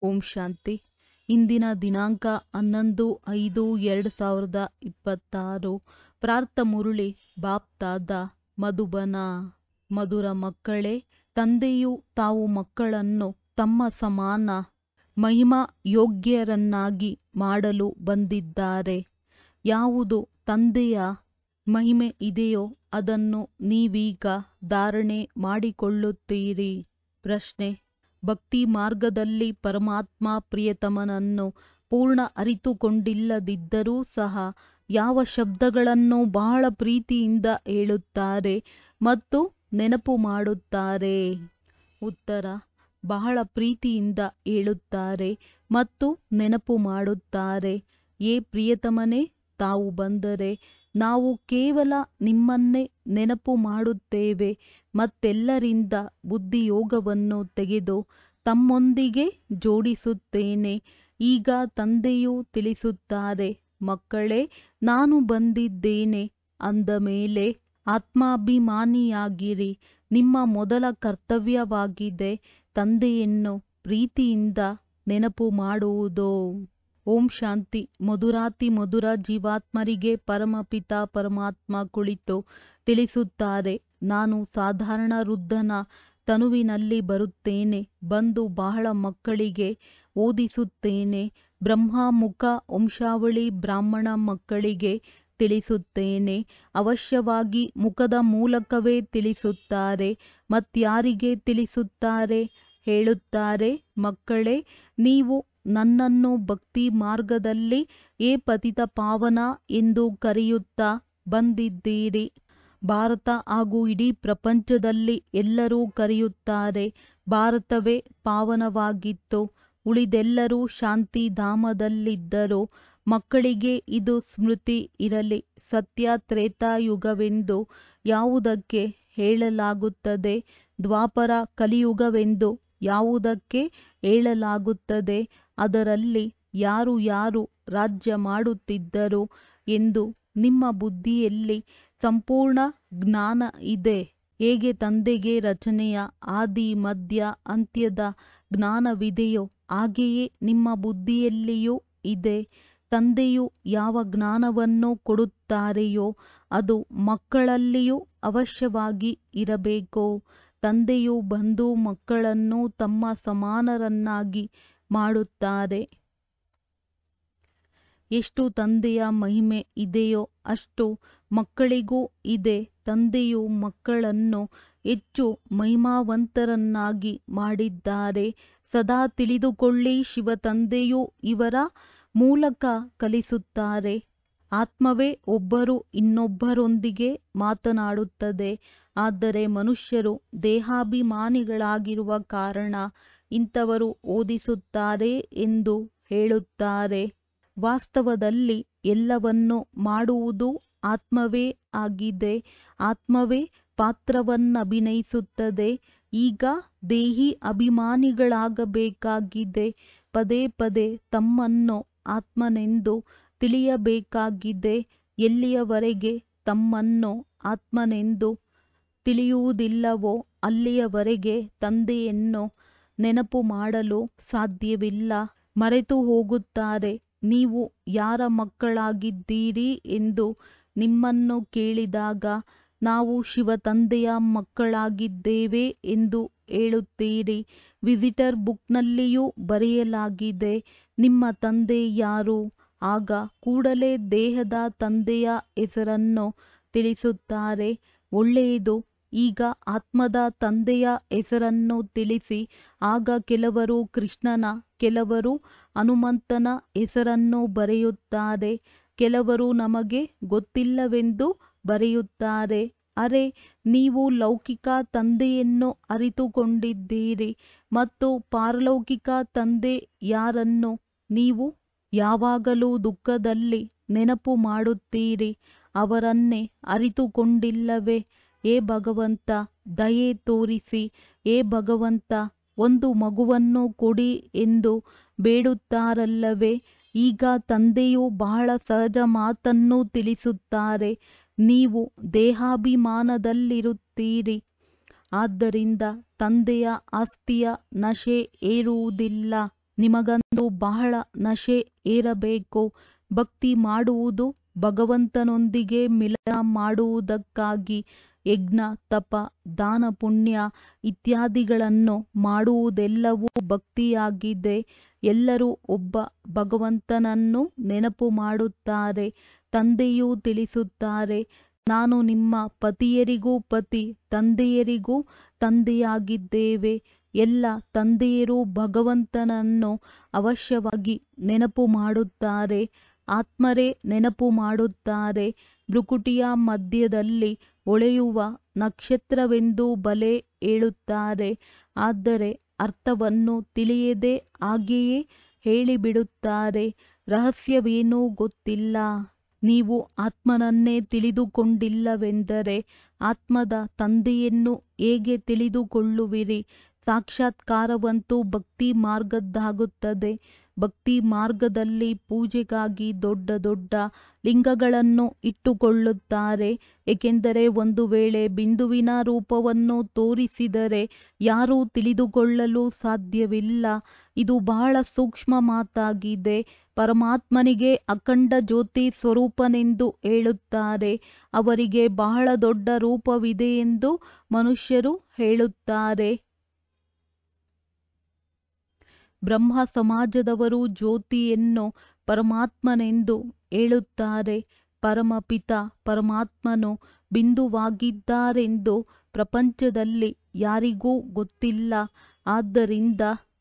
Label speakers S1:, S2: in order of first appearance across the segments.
S1: ಓಂ ಶಾಂತಿ ಇಂದಿನ ದಿನಾಂಕ ಹನ್ನೊಂದು ಐದು ಎರಡು ಸಾವಿರದ ಇಪ್ಪತ್ತಾರು ಪ್ರಾರ್ಥ ಮುರುಳಿ ಬಾಪ್ತಾದ ಮಧುಬನ ಮಧುರ ಮಕ್ಕಳೇ ತಂದೆಯು ತಾವು ಮಕ್ಕಳನ್ನು ತಮ್ಮ ಸಮಾನ ಮಹಿಮಾ ಯೋಗ್ಯರನ್ನಾಗಿ ಮಾಡಲು ಬಂದಿದ್ದಾರೆ ಯಾವುದು ತಂದೆಯ ಮಹಿಮೆ ಇದೆಯೋ ಅದನ್ನು ನೀವೀಗ ಧಾರಣೆ ಮಾಡಿಕೊಳ್ಳುತ್ತೀರಿ ಪ್ರಶ್ನೆ ಭಕ್ತಿ ಮಾರ್ಗದಲ್ಲಿ ಪರಮಾತ್ಮ ಪ್ರಿಯತಮನನ್ನು ಪೂರ್ಣ ಅರಿತುಕೊಂಡಿಲ್ಲದಿದ್ದರೂ ಸಹ ಯಾವ ಶಬ್ದಗಳನ್ನು ಬಹಳ ಪ್ರೀತಿಯಿಂದ ಹೇಳುತ್ತಾರೆ ಮತ್ತು ನೆನಪು ಮಾಡುತ್ತಾರೆ ಉತ್ತರ ಬಹಳ ಪ್ರೀತಿಯಿಂದ ಹೇಳುತ್ತಾರೆ ಮತ್ತು ನೆನಪು ಮಾಡುತ್ತಾರೆ ಏ ಪ್ರಿಯತಮನೇ ತಾವು ಬಂದರೆ ನಾವು ಕೇವಲ ನಿಮ್ಮನ್ನೇ ನೆನಪು ಮಾಡುತ್ತೇವೆ ಮತ್ತೆಲ್ಲರಿಂದ ಬುದ್ಧಿಯೋಗವನ್ನು ತೆಗೆದು ತಮ್ಮೊಂದಿಗೆ ಜೋಡಿಸುತ್ತೇನೆ ಈಗ ತಂದೆಯು ತಿಳಿಸುತ್ತಾರೆ ಮಕ್ಕಳೇ ನಾನು ಬಂದಿದ್ದೇನೆ ಅಂದ ಮೇಲೆ ಆತ್ಮಾಭಿಮಾನಿಯಾಗಿರಿ ನಿಮ್ಮ ಮೊದಲ ಕರ್ತವ್ಯವಾಗಿದೆ ತಂದೆಯನ್ನು ಪ್ರೀತಿಯಿಂದ ನೆನಪು ಮಾಡುವುದು ಓಂ ಶಾಂತಿ ಮಧುರಾತಿ ಮಧುರ ಜೀವಾತ್ಮರಿಗೆ ಪರಮಪಿತ ಪರಮಾತ್ಮ ಕುಳಿತು ತಿಳಿಸುತ್ತಾರೆ ನಾನು ಸಾಧಾರಣ ವೃದ್ಧನ ತನುವಿನಲ್ಲಿ ಬರುತ್ತೇನೆ ಬಂದು ಬಹಳ ಮಕ್ಕಳಿಗೆ ಓದಿಸುತ್ತೇನೆ ಬ್ರಹ್ಮಮುಖ ವಂಶಾವಳಿ ಬ್ರಾಹ್ಮಣ ಮಕ್ಕಳಿಗೆ ತಿಳಿಸುತ್ತೇನೆ ಅವಶ್ಯವಾಗಿ ಮುಖದ ಮೂಲಕವೇ ತಿಳಿಸುತ್ತಾರೆ ಮತ್ಯಾರಿಗೆ ತಿಳಿಸುತ್ತಾರೆ ಹೇಳುತ್ತಾರೆ ಮಕ್ಕಳೇ ನೀವು ನನ್ನನ್ನು ಭಕ್ತಿ ಮಾರ್ಗದಲ್ಲಿ ಏ ಪತಿತ ಪಾವನ ಎಂದು ಕರೆಯುತ್ತಾ ಬಂದಿದ್ದೀರಿ ಭಾರತ ಹಾಗೂ ಇಡೀ ಪ್ರಪಂಚದಲ್ಲಿ ಎಲ್ಲರೂ ಕರೆಯುತ್ತಾರೆ ಭಾರತವೇ ಪಾವನವಾಗಿತ್ತು ಉಳಿದೆಲ್ಲರೂ ಶಾಂತಿಧಾಮದಲ್ಲಿದ್ದರು ಮಕ್ಕಳಿಗೆ ಇದು ಸ್ಮೃತಿ ಇರಲಿ ಸತ್ಯ ತ್ರೇತಾಯುಗವೆಂದು ಯಾವುದಕ್ಕೆ ಹೇಳಲಾಗುತ್ತದೆ ದ್ವಾಪರ ಕಲಿಯುಗವೆಂದು ಯಾವುದಕ್ಕೆ ಹೇಳಲಾಗುತ್ತದೆ ಅದರಲ್ಲಿ ಯಾರು ಯಾರು ರಾಜ್ಯ ಮಾಡುತ್ತಿದ್ದರು ಎಂದು ನಿಮ್ಮ ಬುದ್ಧಿಯಲ್ಲಿ ಸಂಪೂರ್ಣ ಜ್ಞಾನ ಇದೆ ಹೇಗೆ ತಂದೆಗೆ ರಚನೆಯ ಆದಿ ಮಧ್ಯ ಅಂತ್ಯದ ಜ್ಞಾನವಿದೆಯೋ ಹಾಗೆಯೇ ನಿಮ್ಮ ಬುದ್ಧಿಯಲ್ಲಿಯೂ ಇದೆ ತಂದೆಯು ಯಾವ ಜ್ಞಾನವನ್ನು ಕೊಡುತ್ತಾರೆಯೋ ಅದು ಮಕ್ಕಳಲ್ಲಿಯೂ ಅವಶ್ಯವಾಗಿ ಇರಬೇಕು ತಂದೆಯು ಬಂದು ಮಕ್ಕಳನ್ನು ತಮ್ಮ ಸಮಾನರನ್ನಾಗಿ ಮಾಡುತ್ತಾರೆ ಎಷ್ಟು ತಂದೆಯ ಮಹಿಮೆ ಇದೆಯೋ ಅಷ್ಟು ಮಕ್ಕಳಿಗೂ ಇದೆ ತಂದೆಯು ಮಕ್ಕಳನ್ನು ಹೆಚ್ಚು ಮಹಿಮಾವಂತರನ್ನಾಗಿ ಮಾಡಿದ್ದಾರೆ ಸದಾ ತಿಳಿದುಕೊಳ್ಳಿ ಶಿವ ತಂದೆಯು ಇವರ ಮೂಲಕ ಕಲಿಸುತ್ತಾರೆ ಆತ್ಮವೇ ಒಬ್ಬರು ಇನ್ನೊಬ್ಬರೊಂದಿಗೆ ಮಾತನಾಡುತ್ತದೆ ಆದರೆ ಮನುಷ್ಯರು ದೇಹಾಭಿಮಾನಿಗಳಾಗಿರುವ ಕಾರಣ ಇಂಥವರು ಓದಿಸುತ್ತಾರೆ ಎಂದು ಹೇಳುತ್ತಾರೆ ವಾಸ್ತವದಲ್ಲಿ ಎಲ್ಲವನ್ನು ಮಾಡುವುದು ಆತ್ಮವೇ ಆಗಿದೆ ಆತ್ಮವೇ ಪಾತ್ರವನ್ನಭಿನಯಿಸುತ್ತದೆ ಈಗ ದೇಹಿ ಅಭಿಮಾನಿಗಳಾಗಬೇಕಾಗಿದೆ ಪದೇ ಪದೇ ತಮ್ಮನ್ನು ಆತ್ಮನೆಂದು ತಿಳಿಯಬೇಕಾಗಿದೆ ಎಲ್ಲಿಯವರೆಗೆ ತಮ್ಮನ್ನು ಆತ್ಮನೆಂದು ತಿಳಿಯುವುದಿಲ್ಲವೋ ಅಲ್ಲಿಯವರೆಗೆ ತಂದೆಯನ್ನು ನೆನಪು ಮಾಡಲು ಸಾಧ್ಯವಿಲ್ಲ ಮರೆತು ಹೋಗುತ್ತಾರೆ ನೀವು ಯಾರ ಮಕ್ಕಳಾಗಿದ್ದೀರಿ ಎಂದು ನಿಮ್ಮನ್ನು ಕೇಳಿದಾಗ ನಾವು ಶಿವ ತಂದೆಯ ಮಕ್ಕಳಾಗಿದ್ದೇವೆ ಎಂದು ಹೇಳುತ್ತೀರಿ ವಿಸಿಟರ್ ಬುಕ್ನಲ್ಲಿಯೂ ಬರೆಯಲಾಗಿದೆ ನಿಮ್ಮ ತಂದೆ ಯಾರು ಆಗ ಕೂಡಲೇ ದೇಹದ ತಂದೆಯ ಹೆಸರನ್ನು ತಿಳಿಸುತ್ತಾರೆ ಒಳ್ಳೆಯದು ಈಗ ಆತ್ಮದ ತಂದೆಯ ಹೆಸರನ್ನು ತಿಳಿಸಿ ಆಗ ಕೆಲವರು ಕೃಷ್ಣನ ಕೆಲವರು ಹನುಮಂತನ ಹೆಸರನ್ನು ಬರೆಯುತ್ತಾರೆ ಕೆಲವರು ನಮಗೆ ಗೊತ್ತಿಲ್ಲವೆಂದು ಬರೆಯುತ್ತಾರೆ ಅರೆ ನೀವು ಲೌಕಿಕ ತಂದೆಯನ್ನು ಅರಿತುಕೊಂಡಿದ್ದೀರಿ ಮತ್ತು ಪಾರಲೌಕಿಕ ತಂದೆ ಯಾರನ್ನು ನೀವು ಯಾವಾಗಲೂ ದುಃಖದಲ್ಲಿ ನೆನಪು ಮಾಡುತ್ತೀರಿ ಅವರನ್ನೇ ಅರಿತುಕೊಂಡಿಲ್ಲವೇ ಏ ಭಗವಂತ ದಯೆ ತೋರಿಸಿ ಏ ಭಗವಂತ ಒಂದು ಮಗುವನ್ನು ಕೊಡಿ ಎಂದು ಬೇಡುತ್ತಾರಲ್ಲವೇ ಈಗ ತಂದೆಯು ಬಹಳ ಸಹಜ ಮಾತನ್ನು ತಿಳಿಸುತ್ತಾರೆ ನೀವು ದೇಹಾಭಿಮಾನದಲ್ಲಿರುತ್ತೀರಿ ಆದ್ದರಿಂದ ತಂದೆಯ ಆಸ್ತಿಯ ನಶೆ ಏರುವುದಿಲ್ಲ ನಿಮಗಂತೂ ಬಹಳ ನಶೆ ಏರಬೇಕು ಭಕ್ತಿ ಮಾಡುವುದು ಭಗವಂತನೊಂದಿಗೆ ಮಿಲನ ಮಾಡುವುದಕ್ಕಾಗಿ ಯಜ್ಞ ತಪ ದಾನ ಪುಣ್ಯ ಇತ್ಯಾದಿಗಳನ್ನು ಮಾಡುವುದೆಲ್ಲವೂ ಭಕ್ತಿಯಾಗಿದೆ ಎಲ್ಲರೂ ಒಬ್ಬ ಭಗವಂತನನ್ನು ನೆನಪು ಮಾಡುತ್ತಾರೆ ತಂದೆಯೂ ತಿಳಿಸುತ್ತಾರೆ ನಾನು ನಿಮ್ಮ ಪತಿಯರಿಗೂ ಪತಿ ತಂದೆಯರಿಗೂ ತಂದೆಯಾಗಿದ್ದೇವೆ ಎಲ್ಲ ತಂದೆಯರು ಭಗವಂತನನ್ನು ಅವಶ್ಯವಾಗಿ ನೆನಪು ಮಾಡುತ್ತಾರೆ ಆತ್ಮರೇ ನೆನಪು ಮಾಡುತ್ತಾರೆ ಭ್ರುಕುಟಿಯ ಮಧ್ಯದಲ್ಲಿ ಹೊಳೆಯುವ ನಕ್ಷತ್ರವೆಂದು ಬಲೆ ಹೇಳುತ್ತಾರೆ ಆದರೆ ಅರ್ಥವನ್ನು ತಿಳಿಯದೆ ಹಾಗೆಯೇ ಹೇಳಿಬಿಡುತ್ತಾರೆ ರಹಸ್ಯವೇನೂ ಗೊತ್ತಿಲ್ಲ ನೀವು ಆತ್ಮನನ್ನೇ ತಿಳಿದುಕೊಂಡಿಲ್ಲವೆಂದರೆ ಆತ್ಮದ ತಂದೆಯನ್ನು ಹೇಗೆ ತಿಳಿದುಕೊಳ್ಳುವಿರಿ ಸಾಕ್ಷಾತ್ಕಾರವಂತೂ ಭಕ್ತಿ ಮಾರ್ಗದ್ದಾಗುತ್ತದೆ ಭಕ್ತಿ ಮಾರ್ಗದಲ್ಲಿ ಪೂಜೆಗಾಗಿ ದೊಡ್ಡ ದೊಡ್ಡ ಲಿಂಗಗಳನ್ನು ಇಟ್ಟುಕೊಳ್ಳುತ್ತಾರೆ ಏಕೆಂದರೆ ಒಂದು ವೇಳೆ ಬಿಂದುವಿನ ರೂಪವನ್ನು ತೋರಿಸಿದರೆ ಯಾರೂ ತಿಳಿದುಕೊಳ್ಳಲು ಸಾಧ್ಯವಿಲ್ಲ ಇದು ಬಹಳ ಸೂಕ್ಷ್ಮ ಮಾತಾಗಿದೆ ಪರಮಾತ್ಮನಿಗೆ ಅಖಂಡ ಜ್ಯೋತಿ ಸ್ವರೂಪನೆಂದು ಹೇಳುತ್ತಾರೆ ಅವರಿಗೆ ಬಹಳ ದೊಡ್ಡ ರೂಪವಿದೆಯೆಂದು ಮನುಷ್ಯರು ಹೇಳುತ್ತಾರೆ ಬ್ರಹ್ಮ ಸಮಾಜದವರು ಜ್ಯೋತಿಯನ್ನು ಪರಮಾತ್ಮನೆಂದು ಹೇಳುತ್ತಾರೆ ಪರಮಪಿತ ಪರಮಾತ್ಮನು ಬಿಂದುವಾಗಿದ್ದಾರೆಂದು ಪ್ರಪಂಚದಲ್ಲಿ ಯಾರಿಗೂ ಗೊತ್ತಿಲ್ಲ ಆದ್ದರಿಂದ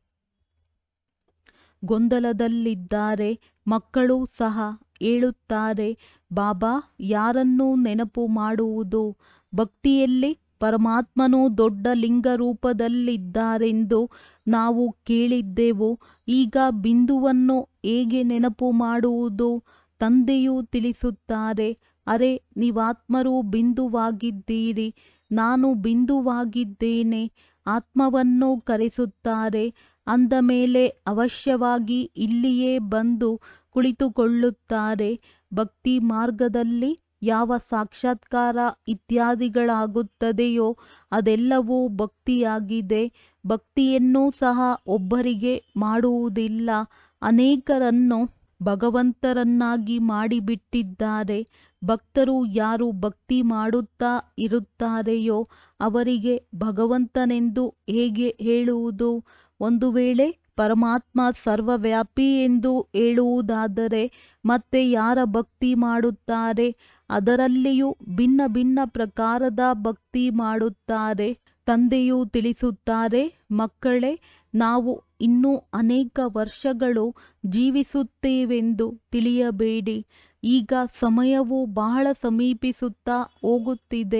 S1: ಗೊಂದಲದಲ್ಲಿದ್ದಾರೆ ಮಕ್ಕಳು ಸಹ ಹೇಳುತ್ತಾರೆ ಬಾಬಾ ಯಾರನ್ನು ನೆನಪು ಮಾಡುವುದು ಭಕ್ತಿಯಲ್ಲಿ ಪರಮಾತ್ಮನು ದೊಡ್ಡ ಲಿಂಗ ರೂಪದಲ್ಲಿದ್ದಾರೆಂದು ನಾವು ಕೇಳಿದ್ದೆವು ಈಗ ಬಿಂದುವನ್ನು ಹೇಗೆ ನೆನಪು ಮಾಡುವುದು ತಂದೆಯೂ ತಿಳಿಸುತ್ತಾರೆ ಅರೆ ನೀವಾತ್ಮರು ಬಿಂದುವಾಗಿದ್ದೀರಿ ನಾನು ಬಿಂದುವಾಗಿದ್ದೇನೆ ಆತ್ಮವನ್ನು ಕರೆಸುತ್ತಾರೆ ಅಂದ ಮೇಲೆ ಅವಶ್ಯವಾಗಿ ಇಲ್ಲಿಯೇ ಬಂದು ಕುಳಿತುಕೊಳ್ಳುತ್ತಾರೆ ಭಕ್ತಿ ಮಾರ್ಗದಲ್ಲಿ ಯಾವ ಸಾಕ್ಷಾತ್ಕಾರ ಇತ್ಯಾದಿಗಳಾಗುತ್ತದೆಯೋ ಅದೆಲ್ಲವೂ ಭಕ್ತಿಯಾಗಿದೆ ಭಕ್ತಿಯನ್ನೂ ಸಹ ಒಬ್ಬರಿಗೆ ಮಾಡುವುದಿಲ್ಲ ಅನೇಕರನ್ನು ಭಗವಂತರನ್ನಾಗಿ ಮಾಡಿಬಿಟ್ಟಿದ್ದಾರೆ ಭಕ್ತರು ಯಾರು ಭಕ್ತಿ ಮಾಡುತ್ತಾ ಇರುತ್ತಾರೆಯೋ ಅವರಿಗೆ ಭಗವಂತನೆಂದು ಹೇಗೆ ಹೇಳುವುದು ಒಂದು ವೇಳೆ ಪರಮಾತ್ಮ ಸರ್ವವ್ಯಾಪಿ ಎಂದು ಹೇಳುವುದಾದರೆ ಮತ್ತೆ ಯಾರ ಭಕ್ತಿ ಮಾಡುತ್ತಾರೆ ಅದರಲ್ಲಿಯೂ ಭಿನ್ನ ಭಿನ್ನ ಪ್ರಕಾರದ ಭಕ್ತಿ ಮಾಡುತ್ತಾರೆ ತಂದೆಯೂ ತಿಳಿಸುತ್ತಾರೆ ಮಕ್ಕಳೇ ನಾವು ಇನ್ನೂ ಅನೇಕ ವರ್ಷಗಳು ಜೀವಿಸುತ್ತೇವೆಂದು ತಿಳಿಯಬೇಡಿ ಈಗ ಸಮಯವು ಬಹಳ ಸಮೀಪಿಸುತ್ತಾ ಹೋಗುತ್ತಿದೆ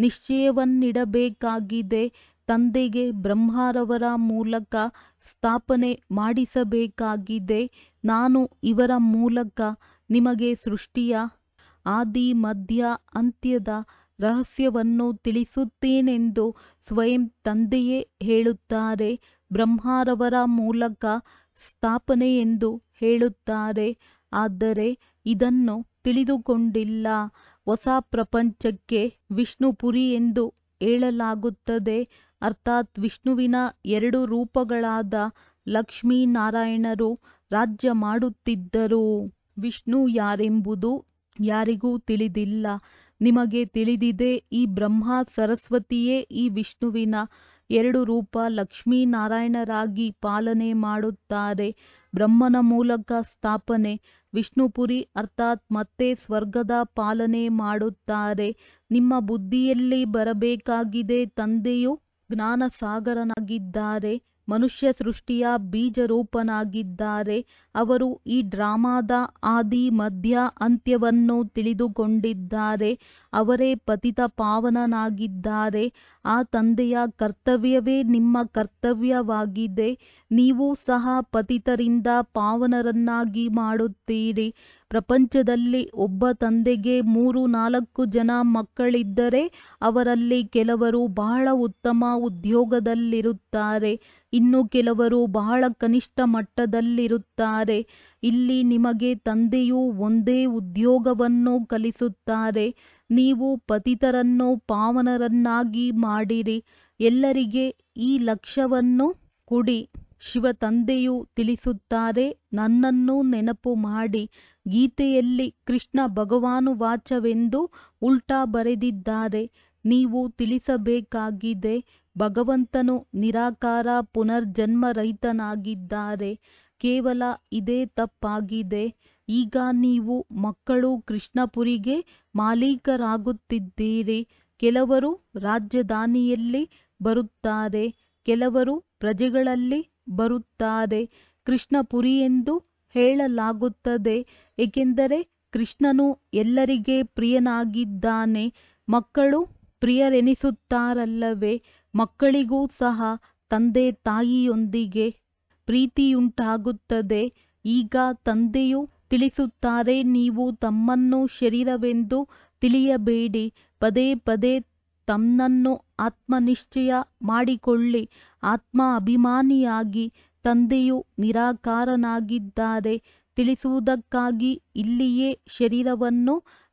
S1: ನಿಶ್ಚಯವನ್ನಿಡಬೇಕಾಗಿದೆ ತಂದೆಗೆ ಬ್ರಹ್ಮರವರ ಮೂಲಕ ಸ್ಥಾಪನೆ ಮಾಡಿಸಬೇಕಾಗಿದೆ ನಾನು ಇವರ ಮೂಲಕ ನಿಮಗೆ ಸೃಷ್ಟಿಯ ಆದಿ ಮಧ್ಯ ಅಂತ್ಯದ ರಹಸ್ಯವನ್ನು ತಿಳಿಸುತ್ತೇನೆಂದು ಸ್ವಯಂ ತಂದೆಯೇ ಹೇಳುತ್ತಾರೆ ಬ್ರಹ್ಮರವರ ಮೂಲಕ ಸ್ಥಾಪನೆ ಎಂದು ಹೇಳುತ್ತಾರೆ ಆದರೆ ಇದನ್ನು ತಿಳಿದುಕೊಂಡಿಲ್ಲ ಹೊಸ ಪ್ರಪಂಚಕ್ಕೆ ವಿಷ್ಣುಪುರಿ ಎಂದು ಹೇಳಲಾಗುತ್ತದೆ ಅರ್ಥಾತ್ ವಿಷ್ಣುವಿನ ಎರಡು ರೂಪಗಳಾದ ಲಕ್ಷ್ಮೀನಾರಾಯಣರು ರಾಜ್ಯ ಮಾಡುತ್ತಿದ್ದರು ವಿಷ್ಣು ಯಾರೆಂಬುದು ಯಾರಿಗೂ ತಿಳಿದಿಲ್ಲ ನಿಮಗೆ ತಿಳಿದಿದೆ ಈ ಬ್ರಹ್ಮ ಸರಸ್ವತಿಯೇ ಈ ವಿಷ್ಣುವಿನ ಎರಡು ರೂಪ ಲಕ್ಷ್ಮೀನಾರಾಯಣರಾಗಿ ಪಾಲನೆ ಮಾಡುತ್ತಾರೆ ಬ್ರಹ್ಮನ ಮೂಲಕ ಸ್ಥಾಪನೆ ವಿಷ್ಣುಪುರಿ ಅರ್ಥಾತ್ ಮತ್ತೆ ಸ್ವರ್ಗದ ಪಾಲನೆ ಮಾಡುತ್ತಾರೆ ನಿಮ್ಮ ಬುದ್ಧಿಯಲ್ಲಿ ಬರಬೇಕಾಗಿದೆ ತಂದೆಯು ಜ್ಞಾನಸಾಗರನಾಗಿದ್ದಾರೆ ಮನುಷ್ಯ ಸೃಷ್ಟಿಯ ಬೀಜರೂಪನಾಗಿದ್ದಾರೆ ಅವರು ಈ ಡ್ರಾಮಾದ ಆದಿ ಮಧ್ಯ ಅಂತ್ಯವನ್ನು ತಿಳಿದುಕೊಂಡಿದ್ದಾರೆ ಅವರೇ ಪತಿತ ಪಾವನನಾಗಿದ್ದಾರೆ ಆ ತಂದೆಯ ಕರ್ತವ್ಯವೇ ನಿಮ್ಮ ಕರ್ತವ್ಯವಾಗಿದೆ ನೀವು ಸಹ ಪತಿತರಿಂದ ಪಾವನರನ್ನಾಗಿ ಮಾಡುತ್ತೀರಿ ಪ್ರಪಂಚದಲ್ಲಿ ಒಬ್ಬ ತಂದೆಗೆ ಮೂರು ನಾಲ್ಕು ಜನ ಮಕ್ಕಳಿದ್ದರೆ ಅವರಲ್ಲಿ ಕೆಲವರು ಬಹಳ ಉತ್ತಮ ಉದ್ಯೋಗದಲ್ಲಿರುತ್ತಾರೆ ಇನ್ನು ಕೆಲವರು ಬಹಳ ಕನಿಷ್ಠ ಮಟ್ಟದಲ್ಲಿರುತ್ತಾರೆ ಇಲ್ಲಿ ನಿಮಗೆ ತಂದೆಯು ಒಂದೇ ಉದ್ಯೋಗವನ್ನು ಕಲಿಸುತ್ತಾರೆ ನೀವು ಪತಿತರನ್ನು ಪಾವನರನ್ನಾಗಿ ಮಾಡಿರಿ ಎಲ್ಲರಿಗೆ ಈ ಲಕ್ಷ್ಯವನ್ನು ಕೊಡಿ ಶಿವ ತಂದೆಯು ತಿಳಿಸುತ್ತಾರೆ ನನ್ನನ್ನು ನೆನಪು ಮಾಡಿ ಗೀತೆಯಲ್ಲಿ ಕೃಷ್ಣ ಭಗವಾನುವಾಚವೆಂದು ಉಲ್ಟಾ ಬರೆದಿದ್ದಾರೆ ನೀವು ತಿಳಿಸಬೇಕಾಗಿದೆ ಭಗವಂತನು ನಿರಾಕಾರ ಪುನರ್ಜನ್ಮರಹಿತನಾಗಿದ್ದಾರೆ ಕೇವಲ ಇದೇ ತಪ್ಪಾಗಿದೆ ಈಗ ನೀವು ಮಕ್ಕಳು ಕೃಷ್ಣಪುರಿಗೆ ಮಾಲೀಕರಾಗುತ್ತಿದ್ದೀರಿ ಕೆಲವರು ರಾಜಧಾನಿಯಲ್ಲಿ ಬರುತ್ತಾರೆ ಕೆಲವರು ಪ್ರಜೆಗಳಲ್ಲಿ ಬರುತ್ತಾರೆ ಕೃಷ್ಣಪುರಿ ಎಂದು ಹೇಳಲಾಗುತ್ತದೆ ಏಕೆಂದರೆ ಕೃಷ್ಣನು ಎಲ್ಲರಿಗೆ ಪ್ರಿಯನಾಗಿದ್ದಾನೆ ಮಕ್ಕಳು ಪ್ರಿಯರೆನಿಸುತ್ತಾರಲ್ಲವೇ ಮಕ್ಕಳಿಗೂ ಸಹ ತಂದೆ ತಾಯಿಯೊಂದಿಗೆ ಪ್ರೀತಿಯುಂಟಾಗುತ್ತದೆ ಈಗ ತಂದೆಯು ತಿಳಿಸುತ್ತಾರೆ ನೀವು ತಮ್ಮನ್ನು ಶರೀರವೆಂದು ತಿಳಿಯಬೇಡಿ ಪದೇ ಪದೇ ತನ್ನನ್ನು ಆತ್ಮನಿಶ್ಚಯ ಮಾಡಿಕೊಳ್ಳಿ ಆತ್ಮ ಅಭಿಮಾನಿಯಾಗಿ ತಂದೆಯು ನಿರಾಕಾರನಾಗಿದ್ದಾರೆ ತಿಳಿಸುವುದಕ್ಕಾಗಿ ಇಲ್ಲಿಯೇ ಶರೀರವನ್ನು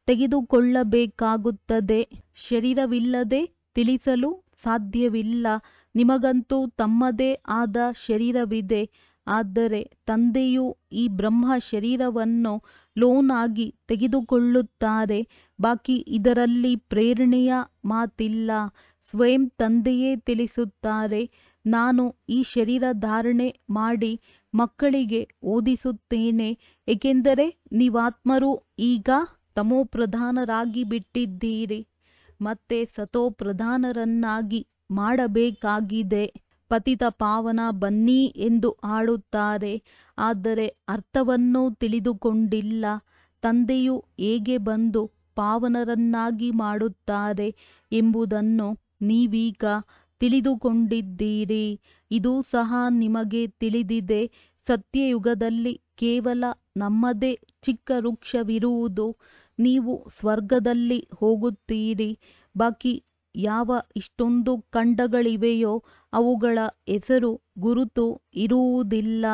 S1: ತೆಗೆದುಕೊಳ್ಳಬೇಕಾಗುತ್ತದೆ ಶರೀರವಿಲ್ಲದೆ ತಿಳಿಸಲು ಸಾಧ್ಯವಿಲ್ಲ ನಿಮಗಂತೂ ತಮ್ಮದೇ ಆದ ಶರೀರವಿದೆ ಆದರೆ ತಂದೆಯು ಈ ಬ್ರಹ್ಮ ಶರೀರವನ್ನು ಲೋನ್ ಆಗಿ ತೆಗೆದುಕೊಳ್ಳುತ್ತಾರೆ ಬಾಕಿ ಇದರಲ್ಲಿ ಪ್ರೇರಣೆಯ ಮಾತಿಲ್ಲ ಸ್ವಯಂ ತಂದೆಯೇ ತಿಳಿಸುತ್ತಾರೆ ನಾನು ಈ ಶರೀರ ಧಾರಣೆ ಮಾಡಿ ಮಕ್ಕಳಿಗೆ ಓದಿಸುತ್ತೇನೆ ಏಕೆಂದರೆ ನೀವಾತ್ಮರು ಈಗ ತಮೋಪ್ರಧಾನರಾಗಿ ಬಿಟ್ಟಿದ್ದೀರಿ ಮತ್ತೆ ಸತೋಪ್ರಧಾನರನ್ನಾಗಿ ಮಾಡಬೇಕಾಗಿದೆ ಪತಿತ ಪಾವನ ಬನ್ನಿ ಎಂದು ಆಡುತ್ತಾರೆ ಆದರೆ ಅರ್ಥವನ್ನು ತಿಳಿದುಕೊಂಡಿಲ್ಲ ತಂದೆಯು ಹೇಗೆ ಬಂದು ಪಾವನರನ್ನಾಗಿ ಮಾಡುತ್ತಾರೆ ಎಂಬುದನ್ನು ನೀವೀಗ ತಿಳಿದುಕೊಂಡಿದ್ದೀರಿ ಇದು ಸಹ ನಿಮಗೆ ತಿಳಿದಿದೆ ಸತ್ಯಯುಗದಲ್ಲಿ ಕೇವಲ ನಮ್ಮದೇ ಚಿಕ್ಕ ವೃಕ್ಷವಿರುವುದು ನೀವು ಸ್ವರ್ಗದಲ್ಲಿ ಹೋಗುತ್ತೀರಿ ಬಾಕಿ ಯಾವ ಇಷ್ಟೊಂದು ಖಂಡಗಳಿವೆಯೋ ಅವುಗಳ ಹೆಸರು ಗುರುತು ಇರುವುದಿಲ್ಲ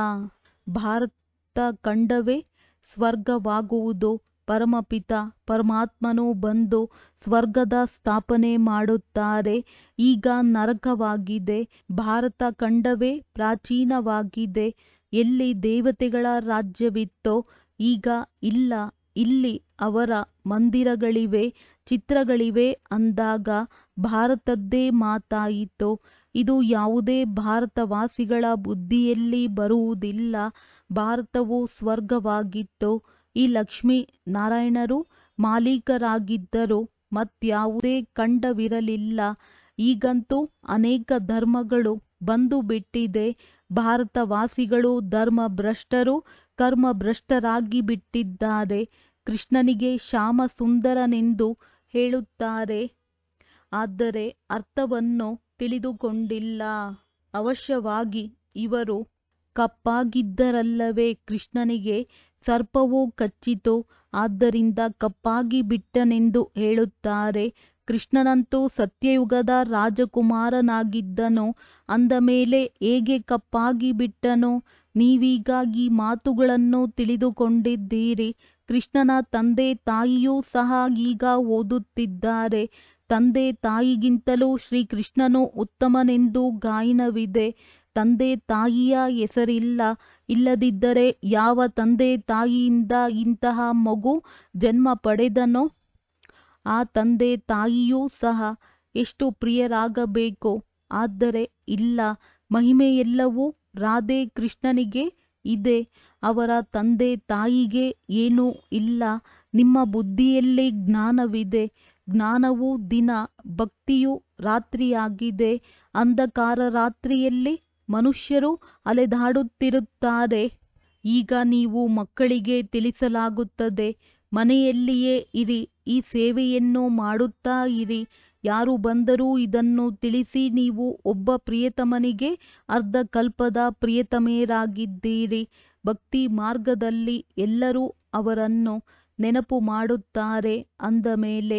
S1: ಭಾರತ ಖಂಡವೇ ಸ್ವರ್ಗವಾಗುವುದು ಪರಮಪಿತ ಪರಮಾತ್ಮನು ಬಂದು ಸ್ವರ್ಗದ ಸ್ಥಾಪನೆ ಮಾಡುತ್ತಾರೆ ಈಗ ನರಕವಾಗಿದೆ ಭಾರತ ಖಂಡವೇ ಪ್ರಾಚೀನವಾಗಿದೆ ಎಲ್ಲಿ ದೇವತೆಗಳ ರಾಜ್ಯವಿತ್ತೋ ಈಗ ಇಲ್ಲ ಇಲ್ಲಿ ಅವರ ಮಂದಿರಗಳಿವೆ ಚಿತ್ರಗಳಿವೆ ಅಂದಾಗ ಭಾರತದ್ದೇ ಮಾತಾಯಿತು ಇದು ಯಾವುದೇ ಭಾರತವಾಸಿಗಳ ಬುದ್ಧಿಯಲ್ಲಿ ಬರುವುದಿಲ್ಲ ಭಾರತವು ಸ್ವರ್ಗವಾಗಿತ್ತು ಈ ಲಕ್ಷ್ಮೀ ನಾರಾಯಣರು ಮಾಲೀಕರಾಗಿದ್ದರು ಮತ್ಯಾವುದೇ ಖಂಡವಿರಲಿಲ್ಲ ಈಗಂತೂ ಅನೇಕ ಧರ್ಮಗಳು ಬಂದು ಬಿಟ್ಟಿದೆ ಭಾರತವಾಸಿಗಳು ಧರ್ಮ ಭ್ರಷ್ಟರು ಕರ್ಮ ಭ್ರಷ್ಟರಾಗಿ ಬಿಟ್ಟಿದ್ದಾರೆ ಕೃಷ್ಣನಿಗೆ ಶ್ಯಾಮ ಸುಂದರನೆಂದು ಹೇಳುತ್ತಾರೆ ಆದರೆ ಅರ್ಥವನ್ನು ತಿಳಿದುಕೊಂಡಿಲ್ಲ ಅವಶ್ಯವಾಗಿ ಇವರು ಕಪ್ಪಾಗಿದ್ದರಲ್ಲವೇ ಕೃಷ್ಣನಿಗೆ ಸರ್ಪವು ಕಚ್ಚಿತು ಆದ್ದರಿಂದ ಕಪ್ಪಾಗಿ ಬಿಟ್ಟನೆಂದು ಹೇಳುತ್ತಾರೆ ಕೃಷ್ಣನಂತೂ ಸತ್ಯಯುಗದ ರಾಜಕುಮಾರನಾಗಿದ್ದನು ಅಂದ ಮೇಲೆ ಹೇಗೆ ಕಪ್ಪಾಗಿ ಬಿಟ್ಟನು ನೀವೀಗ ಈ ಮಾತುಗಳನ್ನು ತಿಳಿದುಕೊಂಡಿದ್ದೀರಿ ಕೃಷ್ಣನ ತಂದೆ ತಾಯಿಯೂ ಸಹ ಈಗ ಓದುತ್ತಿದ್ದಾರೆ ತಂದೆ ತಾಯಿಗಿಂತಲೂ ಶ್ರೀಕೃಷ್ಣನು ಉತ್ತಮನೆಂದು ಗಾಯನವಿದೆ ತಂದೆ ತಾಯಿಯ ಹೆಸರಿಲ್ಲ ಇಲ್ಲದಿದ್ದರೆ ಯಾವ ತಂದೆ ತಾಯಿಯಿಂದ ಇಂತಹ ಮಗು ಜನ್ಮ ಪಡೆದನೋ ಆ ತಂದೆ ತಾಯಿಯೂ ಸಹ ಎಷ್ಟು ಪ್ರಿಯರಾಗಬೇಕು ಆದರೆ ಇಲ್ಲ ಮಹಿಮೆಯೆಲ್ಲವೂ ರಾಧೆ ಕೃಷ್ಣನಿಗೆ ಇದೆ ಅವರ ತಂದೆ ತಾಯಿಗೆ ಏನೂ ಇಲ್ಲ ನಿಮ್ಮ ಬುದ್ಧಿಯಲ್ಲಿ ಜ್ಞಾನವಿದೆ ಜ್ಞಾನವು ದಿನ ಭಕ್ತಿಯು ರಾತ್ರಿಯಾಗಿದೆ ಅಂಧಕಾರ ರಾತ್ರಿಯಲ್ಲಿ ಮನುಷ್ಯರು ಅಲೆದಾಡುತ್ತಿರುತ್ತಾರೆ ಈಗ ನೀವು ಮಕ್ಕಳಿಗೆ ತಿಳಿಸಲಾಗುತ್ತದೆ ಮನೆಯಲ್ಲಿಯೇ ಇರಿ ಈ ಸೇವೆಯನ್ನು ಮಾಡುತ್ತಾ ಇರಿ ಯಾರು ಬಂದರೂ ಇದನ್ನು ತಿಳಿಸಿ ನೀವು ಒಬ್ಬ ಪ್ರಿಯತಮನಿಗೆ ಅರ್ಧ ಕಲ್ಪದ ಪ್ರಿಯತಮೆಯರಾಗಿದ್ದೀರಿ ಭಕ್ತಿ ಮಾರ್ಗದಲ್ಲಿ ಎಲ್ಲರೂ ಅವರನ್ನು ನೆನಪು ಮಾಡುತ್ತಾರೆ ಅಂದ ಮೇಲೆ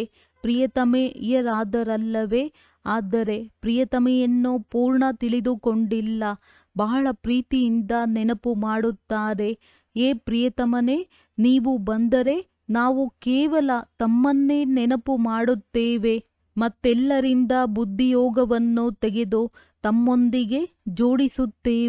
S1: ಪ್ರಿಯತಮೆಯರಾದರಲ್ಲವೇ ಆದರೆ ಪ್ರಿಯತಮೆಯನ್ನು ಪೂರ್ಣ ತಿಳಿದುಕೊಂಡಿಲ್ಲ ಬಹಳ ಪ್ರೀತಿಯಿಂದ ನೆನಪು ಮಾಡುತ್ತಾರೆ ಏ ಪ್ರಿಯತಮನೇ ನೀವು ಬಂದರೆ ನಾವು ಕೇವಲ ತಮ್ಮನ್ನೇ ನೆನಪು ಮಾಡುತ್ತೇವೆ ಮತ್ತೆಲ್ಲರಿಂದ ಬುದ್ಧಿಯೋಗವನ್ನು ತೆಗೆದು ತಮ್ಮೊಂದಿಗೆ ಜೋಡಿಸುತ್ತೇವೆ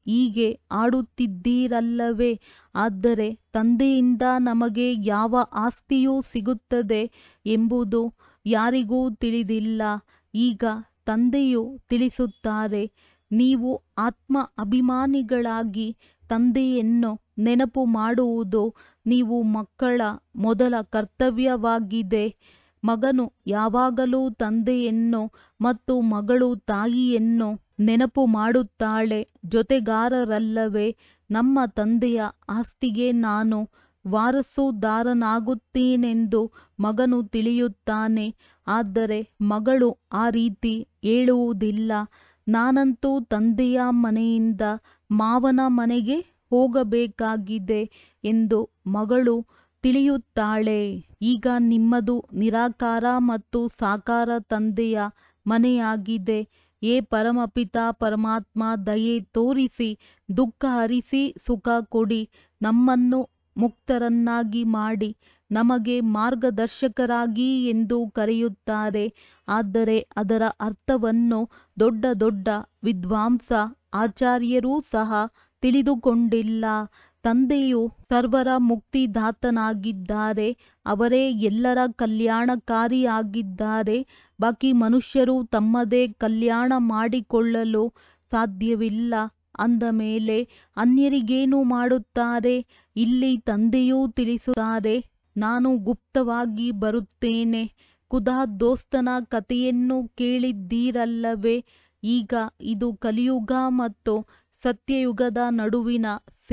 S1: ಹೀಗೆ ಆಡುತ್ತಿದ್ದೀರಲ್ಲವೇ ಆದರೆ ತಂದೆಯಿಂದ ನಮಗೆ ಯಾವ ಆಸ್ತಿಯು ಸಿಗುತ್ತದೆ ಎಂಬುದು ಯಾರಿಗೂ ತಿಳಿದಿಲ್ಲ ಈಗ ತಂದೆಯು ತಿಳಿಸುತ್ತಾರೆ ನೀವು ಆತ್ಮ ಅಭಿಮಾನಿಗಳಾಗಿ ತಂದೆಯನ್ನು ನೆನಪು ಮಾಡುವುದು ನೀವು ಮಕ್ಕಳ ಮೊದಲ ಕರ್ತವ್ಯವಾಗಿದೆ ಮಗನು ಯಾವಾಗಲೂ ತಂದೆಯನ್ನು ಮತ್ತು ಮಗಳು ತಾಯಿಯನ್ನು ನೆನಪು ಮಾಡುತ್ತಾಳೆ ಜೊತೆಗಾರರಲ್ಲವೇ ನಮ್ಮ ತಂದೆಯ ಆಸ್ತಿಗೆ ನಾನು ವಾರಸುದಾರನಾಗುತ್ತೇನೆಂದು ಮಗನು ತಿಳಿಯುತ್ತಾನೆ ಆದರೆ ಮಗಳು ಆ ರೀತಿ ಹೇಳುವುದಿಲ್ಲ ನಾನಂತೂ ತಂದೆಯ ಮನೆಯಿಂದ ಮಾವನ ಮನೆಗೆ ಹೋಗಬೇಕಾಗಿದೆ ಎಂದು ಮಗಳು ತಿಳಿಯುತ್ತಾಳೆ ಈಗ ನಿಮ್ಮದು ನಿರಾಕಾರ ಮತ್ತು ಸಾಕಾರ ತಂದೆಯ ಮನೆಯಾಗಿದೆ ಹೇ ಪರಮಪಿತ ಪರಮಾತ್ಮ ದಯೆ ತೋರಿಸಿ ದುಃಖ ಹರಿಸಿ ಸುಖ ಕೊಡಿ ನಮ್ಮನ್ನು ಮುಕ್ತರನ್ನಾಗಿ ಮಾಡಿ ನಮಗೆ ಮಾರ್ಗದರ್ಶಕರಾಗಿ ಎಂದು ಕರೆಯುತ್ತಾರೆ ಆದರೆ ಅದರ ಅರ್ಥವನ್ನು ದೊಡ್ಡ ದೊಡ್ಡ ವಿದ್ವಾಂಸ ಆಚಾರ್ಯರೂ ಸಹ ತಿಳಿದುಕೊಂಡಿಲ್ಲ ತಂದೆಯು ಸರ್ವರ ಮುಕ್ತಿದಾತನಾಗಿದ್ದಾರೆ ಅವರೇ ಎಲ್ಲರ ಕಲ್ಯಾಣಕಾರಿಯಾಗಿದ್ದಾರೆ ಬಾಕಿ ಮನುಷ್ಯರು ತಮ್ಮದೇ ಕಲ್ಯಾಣ ಮಾಡಿಕೊಳ್ಳಲು ಸಾಧ್ಯವಿಲ್ಲ ಅಂದ ಮೇಲೆ ಅನ್ಯರಿಗೇನು ಮಾಡುತ್ತಾರೆ ಇಲ್ಲಿ ತಂದೆಯೂ ತಿಳಿಸುತ್ತಾರೆ ನಾನು ಗುಪ್ತವಾಗಿ ಬರುತ್ತೇನೆ ಖುದಾ ದೋಸ್ತನ ಕಥೆಯನ್ನು ಕೇಳಿದ್ದೀರಲ್ಲವೇ ಈಗ ಇದು ಕಲಿಯುಗ ಮತ್ತು ಸತ್ಯಯುಗದ ನಡುವಿನ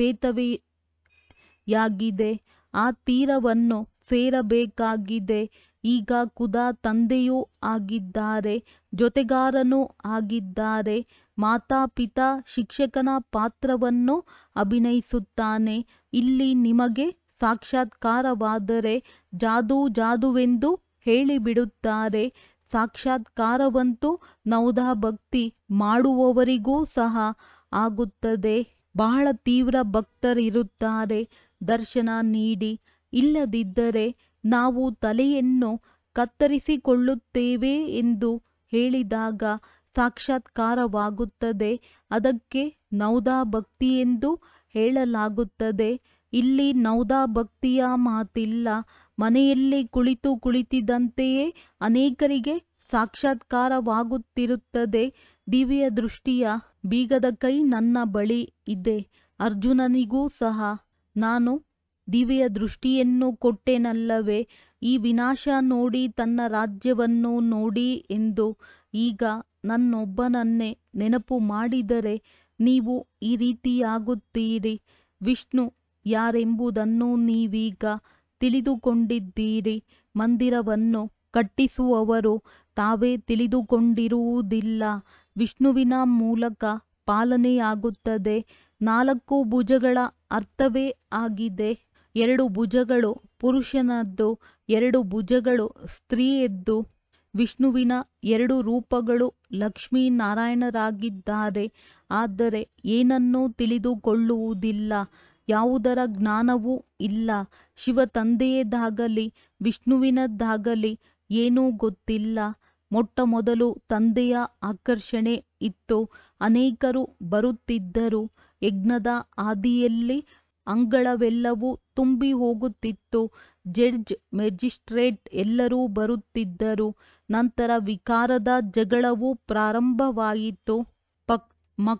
S1: ಸೇತುವೆಯಾಗಿದೆ ಆ ತೀರವನ್ನು ಸೇರಬೇಕಾಗಿದೆ ಈಗ ಖುದಾ ತಂದೆಯೂ ಆಗಿದ್ದಾರೆ ಜೊತೆಗಾರನೂ ಆಗಿದ್ದಾರೆ ಮಾತಾಪಿತಾ ಶಿಕ್ಷಕನ ಪಾತ್ರವನ್ನು ಅಭಿನಯಿಸುತ್ತಾನೆ ಇಲ್ಲಿ ನಿಮಗೆ ಸಾಕ್ಷಾತ್ಕಾರವಾದರೆ ಜಾದೂ ಜಾದೂವೆಂದು ಹೇಳಿಬಿಡುತ್ತಾರೆ ಸಾಕ್ಷಾತ್ಕಾರವಂತೂ ನವದಾ ಭಕ್ತಿ ಮಾಡುವವರಿಗೂ ಸಹ ಆಗುತ್ತದೆ ಬಹಳ ತೀವ್ರ ಭಕ್ತರಿರುತ್ತಾರೆ ದರ್ಶನ ನೀಡಿ ಇಲ್ಲದಿದ್ದರೆ ನಾವು ತಲೆಯನ್ನು ಕತ್ತರಿಸಿಕೊಳ್ಳುತ್ತೇವೆ ಎಂದು ಹೇಳಿದಾಗ ಸಾಕ್ಷಾತ್ಕಾರವಾಗುತ್ತದೆ ಅದಕ್ಕೆ ನವದಾ ಭಕ್ತಿಯೆಂದು ಹೇಳಲಾಗುತ್ತದೆ ಇಲ್ಲಿ ನವದಾ ಭಕ್ತಿಯ ಮಾತಿಲ್ಲ ಮನೆಯಲ್ಲಿ ಕುಳಿತು ಕುಳಿತಿದ್ದಂತೆಯೇ ಅನೇಕರಿಗೆ ಸಾಕ್ಷಾತ್ಕಾರವಾಗುತ್ತಿರುತ್ತದೆ ದಿವ್ಯ ದೃಷ್ಟಿಯ ಬೀಗದ ಕೈ ನನ್ನ ಬಳಿ ಇದೆ ಅರ್ಜುನನಿಗೂ ಸಹ ನಾನು ದಿವ್ಯ ದೃಷ್ಟಿಯನ್ನು ಕೊಟ್ಟೆನಲ್ಲವೇ ಈ ವಿನಾಶ ನೋಡಿ ತನ್ನ ರಾಜ್ಯವನ್ನು ನೋಡಿ ಎಂದು ಈಗ ನನ್ನೊಬ್ಬನನ್ನೇ ನೆನಪು ಮಾಡಿದರೆ ನೀವು ಈ ರೀತಿಯಾಗುತ್ತೀರಿ ವಿಷ್ಣು ಯಾರೆಂಬುದನ್ನು ನೀವೀಗ ತಿಳಿದುಕೊಂಡಿದ್ದೀರಿ ಮಂದಿರವನ್ನು ಕಟ್ಟಿಸುವವರು ತಾವೇ ತಿಳಿದುಕೊಂಡಿರುವುದಿಲ್ಲ ವಿಷ್ಣುವಿನ ಮೂಲಕ ಪಾಲನೆಯಾಗುತ್ತದೆ ನಾಲ್ಕು ಭುಜಗಳ ಅರ್ಥವೇ ಆಗಿದೆ ಎರಡು ಭುಜಗಳು ಪುರುಷನದ್ದು ಎರಡು ಭುಜಗಳು ಸ್ತ್ರೀಯದ್ದು ವಿಷ್ಣುವಿನ ಎರಡು ರೂಪಗಳು ಲಕ್ಷ್ಮೀನಾರಾಯಣರಾಗಿದ್ದಾರೆ ಆದರೆ ಏನನ್ನೂ ತಿಳಿದುಕೊಳ್ಳುವುದಿಲ್ಲ ಯಾವುದರ ಜ್ಞಾನವೂ ಇಲ್ಲ ಶಿವ ತಂದೆಯದಾಗಲಿ ವಿಷ್ಣುವಿನದ್ದಾಗಲಿ ಏನೂ ಗೊತ್ತಿಲ್ಲ ಮೊಟ್ಟ ಮೊದಲು ತಂದೆಯ ಆಕರ್ಷಣೆ ಇತ್ತು ಅನೇಕರು ಬರುತ್ತಿದ್ದರು ಯಜ್ಞದ ಆದಿಯಲ್ಲಿ ಅಂಗಳವೆಲ್ಲವೂ ತುಂಬಿ ಹೋಗುತ್ತಿತ್ತು ಜಡ್ಜ್ ಮ್ಯಾಜಿಸ್ಟ್ರೇಟ್ ಎಲ್ಲರೂ ಬರುತ್ತಿದ್ದರು ನಂತರ ವಿಕಾರದ ಜಗಳವು ಪ್ರಾರಂಭವಾಯಿತು ಪಕ್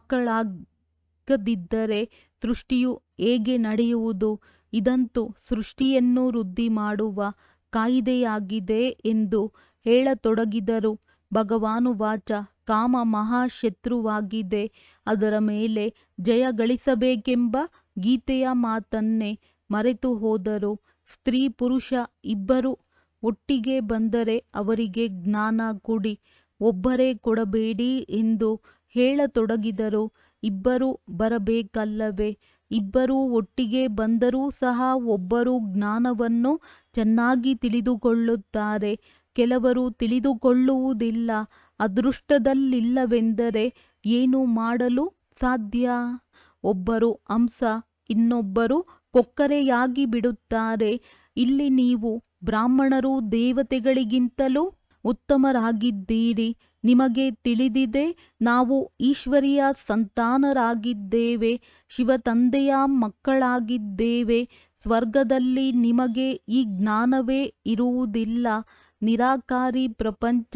S1: ಮಕ್ಕಳಾಗದಿದ್ದರೆ ಸೃಷ್ಟಿಯು ಹೇಗೆ ನಡೆಯುವುದು ಇದಂತೂ ಸೃಷ್ಟಿಯನ್ನು ವೃದ್ಧಿ ಮಾಡುವ ಕಾಯಿದೆಯಾಗಿದೆ ಎಂದು ಹೇಳತೊಡಗಿದರು ಭಗವಾನುವಾಚ ಕಾಮ ಮಹಾಶತ್ರುವಾಗಿದೆ ಅದರ ಮೇಲೆ ಜಯ ಗಳಿಸಬೇಕೆಂಬ ಗೀತೆಯ ಮಾತನ್ನೇ ಮರೆತು ಹೋದರು ಸ್ತ್ರೀ ಪುರುಷ ಇಬ್ಬರು ಒಟ್ಟಿಗೆ ಬಂದರೆ ಅವರಿಗೆ ಜ್ಞಾನ ಕೊಡಿ ಒಬ್ಬರೇ ಕೊಡಬೇಡಿ ಎಂದು ಹೇಳತೊಡಗಿದರು ಇಬ್ಬರೂ ಬರಬೇಕಲ್ಲವೇ ಇಬ್ಬರೂ ಒಟ್ಟಿಗೆ ಬಂದರೂ ಸಹ ಒಬ್ಬರು ಜ್ಞಾನವನ್ನು ಚೆನ್ನಾಗಿ ತಿಳಿದುಕೊಳ್ಳುತ್ತಾರೆ ಕೆಲವರು ತಿಳಿದುಕೊಳ್ಳುವುದಿಲ್ಲ ಅದೃಷ್ಟದಲ್ಲಿಲ್ಲವೆಂದರೆ ಏನು ಮಾಡಲು ಸಾಧ್ಯ ಒಬ್ಬರು ಹಂಸ ಇನ್ನೊಬ್ಬರು ಕೊಕ್ಕರೆಯಾಗಿ ಬಿಡುತ್ತಾರೆ ಇಲ್ಲಿ ನೀವು ಬ್ರಾಹ್ಮಣರು ದೇವತೆಗಳಿಗಿಂತಲೂ ಉತ್ತಮರಾಗಿದ್ದೀರಿ ನಿಮಗೆ ತಿಳಿದಿದೆ ನಾವು ಈಶ್ವರಿಯ ಸಂತಾನರಾಗಿದ್ದೇವೆ ಶಿವತಂದೆಯ ಮಕ್ಕಳಾಗಿದ್ದೇವೆ ಸ್ವರ್ಗದಲ್ಲಿ ನಿಮಗೆ ಈ ಜ್ಞಾನವೇ ಇರುವುದಿಲ್ಲ ನಿರಾಕಾರಿ ಪ್ರಪಂಚ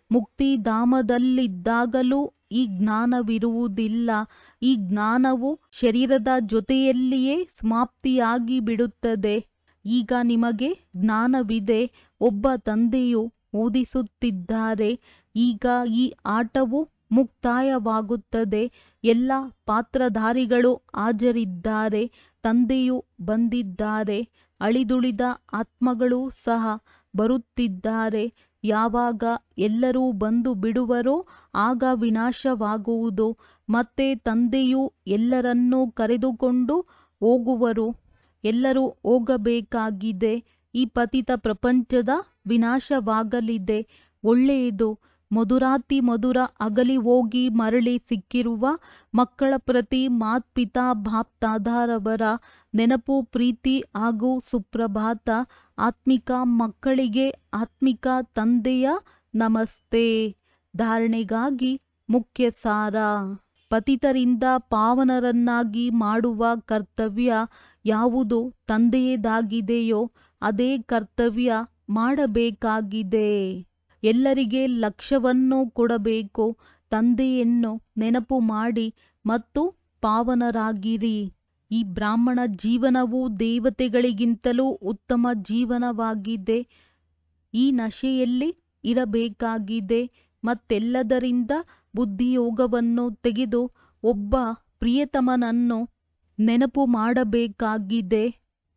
S1: ಮುಕ್ತಿಧಾಮದಲ್ಲಿದ್ದಾಗಲೂ ಈ ಜ್ಞಾನವಿರುವುದಿಲ್ಲ ಈ ಜ್ಞಾನವು ಶರೀರದ ಜೊತೆಯಲ್ಲಿಯೇ ಸಮಾಪ್ತಿಯಾಗಿ ಬಿಡುತ್ತದೆ ಈಗ ನಿಮಗೆ ಜ್ಞಾನವಿದೆ ಒಬ್ಬ ತಂದೆಯು ಓದಿಸುತ್ತಿದ್ದಾರೆ ಈಗ ಈ ಆಟವು ಮುಕ್ತಾಯವಾಗುತ್ತದೆ ಎಲ್ಲ ಪಾತ್ರಧಾರಿಗಳು ಹಾಜರಿದ್ದಾರೆ ತಂದೆಯು ಬಂದಿದ್ದಾರೆ ಅಳಿದುಳಿದ ಆತ್ಮಗಳು ಸಹ ಬರುತ್ತಿದ್ದಾರೆ ಯಾವಾಗ ಎಲ್ಲರೂ ಬಂದು ಬಿಡುವರೋ ಆಗ ವಿನಾಶವಾಗುವುದು ಮತ್ತೆ ತಂದೆಯು ಎಲ್ಲರನ್ನೂ ಕರೆದುಕೊಂಡು ಹೋಗುವರು ಎಲ್ಲರೂ ಹೋಗಬೇಕಾಗಿದೆ ಈ ಪತಿತ ಪ್ರಪಂಚದ ವಿನಾಶವಾಗಲಿದೆ ಒಳ್ಳೆಯದು ಮಧುರಾತಿ ಮಧುರ ಅಗಲಿ ಹೋಗಿ ಮರಳಿ ಸಿಕ್ಕಿರುವ ಮಕ್ಕಳ ಪ್ರತಿ ಮಾತ್ಪಿತಾ ಬಾಪ್ತಾದಾರವರ ನೆನಪು ಪ್ರೀತಿ ಹಾಗೂ ಸುಪ್ರಭಾತ ಆತ್ಮಿಕ ಮಕ್ಕಳಿಗೆ ಆತ್ಮಿಕ ತಂದೆಯ ನಮಸ್ತೆ ಧಾರಣೆಗಾಗಿ ಮುಖ್ಯ ಸಾರ ಪತಿತರಿಂದ ಪಾವನರನ್ನಾಗಿ ಮಾಡುವ ಕರ್ತವ್ಯ ಯಾವುದು ತಂದೆಯದಾಗಿದೆಯೋ ಅದೇ ಕರ್ತವ್ಯ ಮಾಡಬೇಕಾಗಿದೆ ಎಲ್ಲರಿಗೆ ಲಕ್ಷ್ಯವನ್ನು ಕೊಡಬೇಕು ತಂದೆಯನ್ನು ನೆನಪು ಮಾಡಿ ಮತ್ತು ಪಾವನರಾಗಿರಿ ಈ ಬ್ರಾಹ್ಮಣ ಜೀವನವು ದೇವತೆಗಳಿಗಿಂತಲೂ ಉತ್ತಮ ಜೀವನವಾಗಿದೆ ಈ ನಶೆಯಲ್ಲಿ ಇರಬೇಕಾಗಿದೆ ಮತ್ತೆಲ್ಲದರಿಂದ ಬುದ್ಧಿಯೋಗವನ್ನು ತೆಗೆದು ಒಬ್ಬ ಪ್ರಿಯತಮನನ್ನು ನೆನಪು ಮಾಡಬೇಕಾಗಿದೆ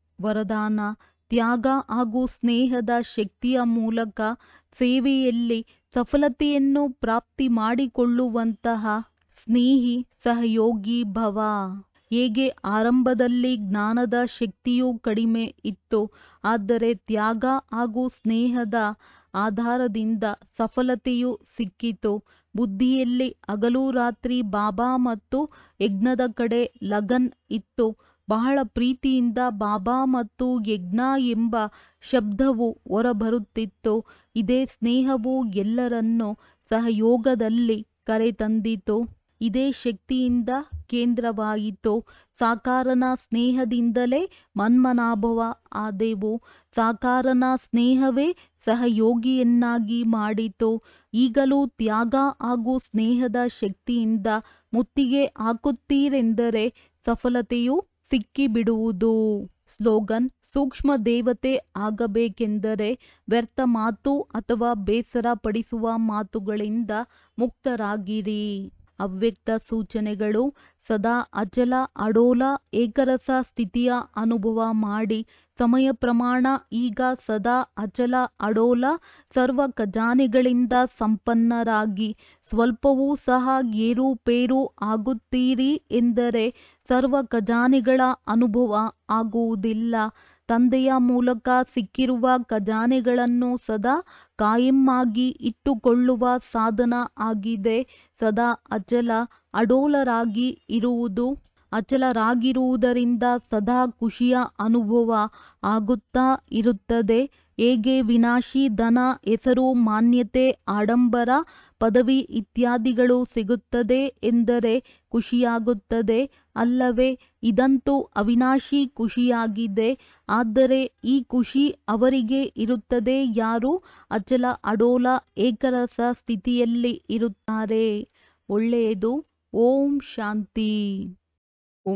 S1: ವರದಾನ ತ್ಯಾಗ ಹಾಗೂ ಸ್ನೇಹದ ಶಕ್ತಿಯ ಮೂಲಕ ಸೇವೆಯಲ್ಲಿ ಸಫಲತೆಯನ್ನು ಪ್ರಾಪ್ತಿ ಮಾಡಿಕೊಳ್ಳುವಂತಹ ಸ್ನೇಹಿ ಸಹಯೋಗಿ ಭವ ಹೇಗೆ ಆರಂಭದಲ್ಲಿ ಜ್ಞಾನದ ಶಕ್ತಿಯು ಕಡಿಮೆ ಇತ್ತು ಆದರೆ ತ್ಯಾಗ ಹಾಗೂ ಸ್ನೇಹದ ಆಧಾರದಿಂದ ಸಫಲತೆಯು ಸಿಕ್ಕಿತು ಬುದ್ಧಿಯಲ್ಲಿ ಹಗಲು ರಾತ್ರಿ ಬಾಬಾ ಮತ್ತು ಯಜ್ಞದ ಕಡೆ ಲಗನ್ ಇತ್ತು ಬಹಳ ಪ್ರೀತಿಯಿಂದ ಬಾಬಾ ಮತ್ತು ಯಜ್ಞ ಎಂಬ ಶಬ್ದವು ಹೊರಬರುತ್ತಿತ್ತು ಇದೇ ಸ್ನೇಹವು ಎಲ್ಲರನ್ನೂ ಸಹಯೋಗದಲ್ಲಿ ಕರೆತಂದಿತು ಇದೇ ಶಕ್ತಿಯಿಂದ ಕೇಂದ್ರವಾಯಿತು ಸಾಕಾರನ ಸ್ನೇಹದಿಂದಲೇ ಮನ್ಮನಾಭವ ಆದೆವು ಸಾಕಾರನ ಸ್ನೇಹವೇ ಸಹಯೋಗಿಯನ್ನಾಗಿ ಮಾಡಿತು ಈಗಲೂ ತ್ಯಾಗ ಹಾಗೂ ಸ್ನೇಹದ ಶಕ್ತಿಯಿಂದ ಮುತ್ತಿಗೆ ಹಾಕುತ್ತೀರೆಂದರೆ ಸಫಲತೆಯು ಸಿಕ್ಕಿಬಿಡುವುದು ಸ್ಲೋಗನ್ ಸೂಕ್ಷ್ಮ ದೇವತೆ ಆಗಬೇಕೆಂದರೆ ವ್ಯರ್ಥ ಮಾತು ಅಥವಾ ಬೇಸರ ಪಡಿಸುವ ಮಾತುಗಳಿಂದ ಮುಕ್ತರಾಗಿರಿ ಅವ್ಯಕ್ತ ಸೂಚನೆಗಳು ಸದಾ ಅಚಲ ಅಡೋಲ ಏಕರಸ ಸ್ಥಿತಿಯ ಅನುಭವ ಮಾಡಿ ಸಮಯ ಪ್ರಮಾಣ ಈಗ ಸದಾ ಅಚಲ ಅಡೋಲ ಸರ್ವ ಖಜಾನೆಗಳಿಂದ ಸಂಪನ್ನರಾಗಿ ಸ್ವಲ್ಪವೂ ಸಹ ಏರುಪೇರು ಆಗುತ್ತೀರಿ ಎಂದರೆ ಸರ್ವ ಖಜಾನೆಗಳ ಅನುಭವ ಆಗುವುದಿಲ್ಲ ತಂದೆಯ ಮೂಲಕ ಸಿಕ್ಕಿರುವ ಖಜಾನೆಗಳನ್ನು ಸದಾ ಕಾಯಮ್ಮಾಗಿ ಇಟ್ಟುಕೊಳ್ಳುವ ಸಾಧನ ಆಗಿದೆ ಸದಾ ಅಚಲ ಅಡೋಲರಾಗಿ ಇರುವುದು ಅಚಲರಾಗಿರುವುದರಿಂದ ಸದಾ ಖುಷಿಯ ಅನುಭವ ಆಗುತ್ತಾ ಇರುತ್ತದೆ ಹೇಗೆ ವಿನಾಶಿ ಧನ ಹೆಸರು ಮಾನ್ಯತೆ ಆಡಂಬರ ಪದವಿ ಇತ್ಯಾದಿಗಳು ಸಿಗುತ್ತದೆ ಎಂದರೆ ಖುಷಿಯಾಗುತ್ತದೆ ಅಲ್ಲವೇ ಇದಂತೂ ಅವಿನಾಶಿ ಖುಷಿಯಾಗಿದೆ ಆದರೆ ಈ ಖುಷಿ ಅವರಿಗೆ ಇರುತ್ತದೆ ಯಾರು ಅಚಲ ಅಡೋಲ ಏಕರಸ ಸ್ಥಿತಿಯಲ್ಲಿ ಇರುತ್ತಾರೆ ಒಳ್ಳೆಯದು ಓಂ ಶಾಂತಿ